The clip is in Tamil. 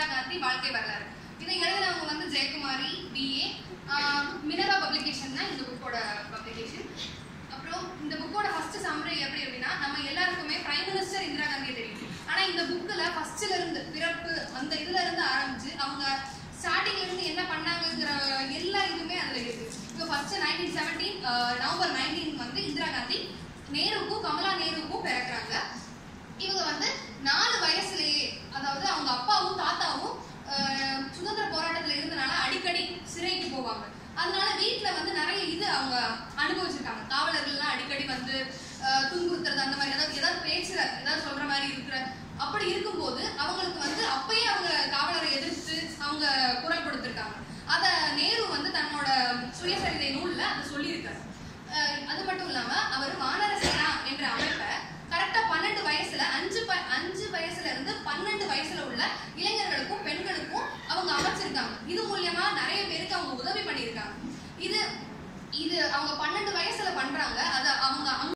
காந்தி வாழ்க்கை வரலாறு இதை எழுதினவங்க வந்து ஜெயக்குமாரி பிஏ மினரா பப்ளிகேஷன் தான் இந்த புக்கோட பப்ளிகேஷன் அப்புறம் இந்த புக்கோட ஃபர்ஸ்ட் சம்மரி எப்படி அப்படின்னா நம்ம எல்லாருக்குமே பிரைம் மினிஸ்டர் இந்திரா காந்தியை தெரியும் ஆனா இந்த புக்ல ஃபர்ஸ்ட்ல இருந்து பிறப்பு அந்த இதுல இருந்து ஆரம்பிச்சு அவங்க ஸ்டார்டிங்ல இருந்து என்ன பண்ணாங்கங்கிற எல்லா இதுவுமே அதுல இருக்கு இப்போ first nineteen seventeen November nineteen வந்து இந்திரா காந்தி நேருக்கும் கமலா நேருக்கும் பிறக்குறாங்க இவங்க வந்து நாலு வயசுலயே அதாவது அவங்க அப்பாவும் தாத்தாவும் அஹ், சுதந்திர போராட்டத்துல இருந்தனால அடிக்கடி சிறைக்கு போவாங்க அதனால வீட்ல வந்து நிறைய இது அவங்க அனுபவிச்சிருக்காங்க காவலர்கள்லாம் அடிக்கடி வந்து அஹ், துன்புறுத்துறது அந்த மாதிரி ஏதாவது ஏதாவது பேச்சுற ஏதாவது சொல்ற மாதிரி இருக்கிற அப்படி இருக்கும்போது அவங்களுக்கு வந்து அப்பயே அவங்க காவலரை எதிர்த்து அவங்க குரல் கொடுத்திருக்காங்க அத நேரு வந்து தன்னோட சுயசரிதை நூல்ல அதை சொல்லியிருக்காரு அஹ் அது மட்டும் இல்லாம அவர் வானர சேனா என்ற அமைப்பை கரெக்டா பன்னெண்டு வயசுல அஞ்சு ப- அஞ்சு வயசுல இருந்து பன்னெண்டு வயசுல உள்ள இளைஞர்களுக்கும் பெண்களுக்கும் அவங்க அமைச்சிருக்காங்க இது மூலியமா நிறைய பேருக்கு அவங்க உதவி பண்ணியிருக்காங்க இது இது அவங்க பன்னெண்டு வயசுல பண்றாங்க அது அவங்க